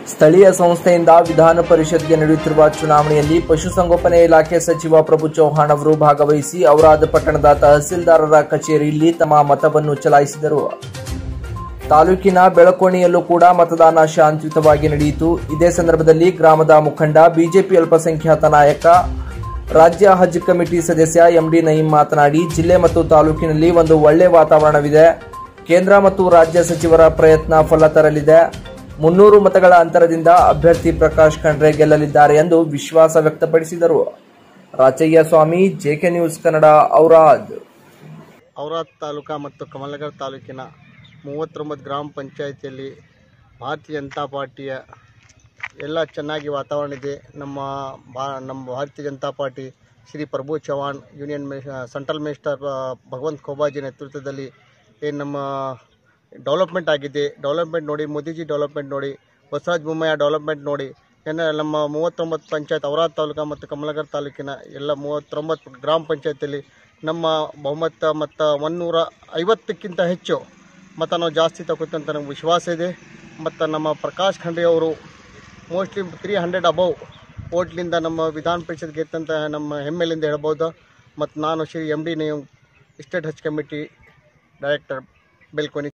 ಸ್ಥಳೀಯ ಸಂಸ್ಥೆಯಿಂದ ವಿಧಾನ ಪರಿಷತ್ಗೆ ನಡೆಯುತ್ತಿರುವ ಚುನಾವಣೆಯಲ್ಲಿ ಪಶುಸಂಗೋಪನೆ ಇಲಾಖೆ ಸಚಿವ ಪ್ರಭು ಚೌಹಾಣ್ ಅವರು ಭಾಗವಹಿಸಿ ಔರಾದ್ ಪಟ್ಟಣದ ತಹಸೀಲ್ದಾರರ ಕಚೇರಿಯಲ್ಲಿ ತಮ್ಮ ಮತವನ್ನು ಚಲಾಯಿಸಿದರು ತಾಲೂಕಿನ ಬೆಳಕೋಣಿಯಲ್ಲೂ ಕೂಡ ಮತದಾನ ಶಾಂತಿಯುತವಾಗಿ ನಡೆಯಿತು ಇದೇ ಸಂದರ್ಭದಲ್ಲಿ ಗ್ರಾಮದ ಮುಖಂಡ ಬಿಜೆಪಿ ಅಲ್ಪಸಂಖ್ಯಾತ ನಾಯಕ ರಾಜ್ಯ ಹಜ್ ಕಮಿಟಿ ಸದಸ್ಯ ಎಂಡಿ ನಯೀಂ ಮಾತನಾಡಿ ಜಿಲ್ಲೆ ಮತ್ತು ತಾಲೂಕಿನಲ್ಲಿ ಒಂದು ಒಳ್ಳೆ ವಾತಾವರಣವಿದೆ ಕೇಂದ್ರ ಮತ್ತು ರಾಜ್ಯ ಸಚಿವರ ಪ್ರಯತ್ನ ಫಲ ತರಲಿದೆ ಮುನ್ನೂರು ಮತಗಳ ಅಂತರದಿಂದ ಅಭ್ಯರ್ಥಿ ಪ್ರಕಾಶ್ ಖಂಡ್ರೆ ಗೆಲ್ಲಲಿದ್ದಾರೆ ಎಂದು ವಿಶ್ವಾಸ ವ್ಯಕ್ತಪಡಿಸಿದರು ರಾಚಯ್ಯ ಸ್ವಾಮಿ ಜೆಕೆ ನ್ಯೂಸ್ ಕನ್ನಡ ಔರಾದ್ ಔರಾದ್ ತಾಲೂಕಾ ಮತ್ತು ಕಮಲನಗರ ತಾಲೂಕಿನ ಮೂವತ್ತೊಂಬತ್ತು ಗ್ರಾಮ ಪಂಚಾಯಿತಿಯಲ್ಲಿ ಭಾರತೀಯ ಜನತಾ ಪಾರ್ಟಿಯ ಎಲ್ಲ ಚೆನ್ನಾಗಿ ವಾತಾವರಣ ಇದೆ ನಮ್ಮ ಬಾ ನಮ್ಮ ಭಾರತೀಯ ಜನತಾ ಪಾರ್ಟಿ ಶ್ರೀ ಪ್ರಭು ಚೌಹಾಣ್ ಯೂನಿಯನ್ ಮಿ ಸೆಂಟ್ರಲ್ ಮಿನಿಸ್ಟರ್ ಆ, ಭಗವಂತ್ ಖೋಬಾಜಿ ನೇತೃತ್ವದಲ್ಲಿ ಏನು ನಮ್ಮ ಡೆವಲಪ್ಮೆಂಟ್ ಆಗಿದೆ ಡೆವಲಪ್ಮೆಂಟ್ ನೋಡಿ ಮೋದಿಜಿ ಡೆವಲಪ್ಮೆಂಟ್ ನೋಡಿ ಬಸವರಾಜ ಬೊಮ್ಮಾಯ ಡೆವಲಪ್ಮೆಂಟ್ ನೋಡಿ ಏನ ನಮ್ಮ ಮೂವತ್ತೊಂಬತ್ತು ಪಂಚಾಯತ್ ಔರಾದ್ ತಾಲೂಕು ಮತ್ತು ಕಮಲನಗರ ತಾಲೂಕಿನ ಎಲ್ಲ ಮೂವತ್ತೊಂಬತ್ತು ಗ್ರಾಮ ಪಂಚಾಯತಿಯಲ್ಲಿ ನಮ್ಮ ಬಹುಮತ ಮತ್ತು ಒನ್ನೂರ ಐವತ್ತಕ್ಕಿಂತ ಹೆಚ್ಚು ಮತ ನಾವು ಜಾಸ್ತಿ ತಗೋತಂತ ನಮ್ಗೆ ವಿಶ್ವಾಸ ಇದೆ ಮತ್ತು ನಮ್ಮ ಪ್ರಕಾಶ್ ಖಂಡ್ರೆ ಅವರು ಮೋಸ್ಟ್ಲಿ ತ್ರೀ ಹಂಡ್ರೆಡ್ ಅಬೌವ್ ಓಟ್ಲಿಂದ ನಮ್ಮ ವಿಧಾನ ಪರಿಷತ್ ಗೆತ್ತಂತ ನಮ್ಮ ಹೆಮ್ಮೆಲಿಂದ ಹೇಳ್ಬೋದು ಮತ್ತು ನಾನು Shri M D name state Haj committee director ಬೆಲ್ಕೊನಿ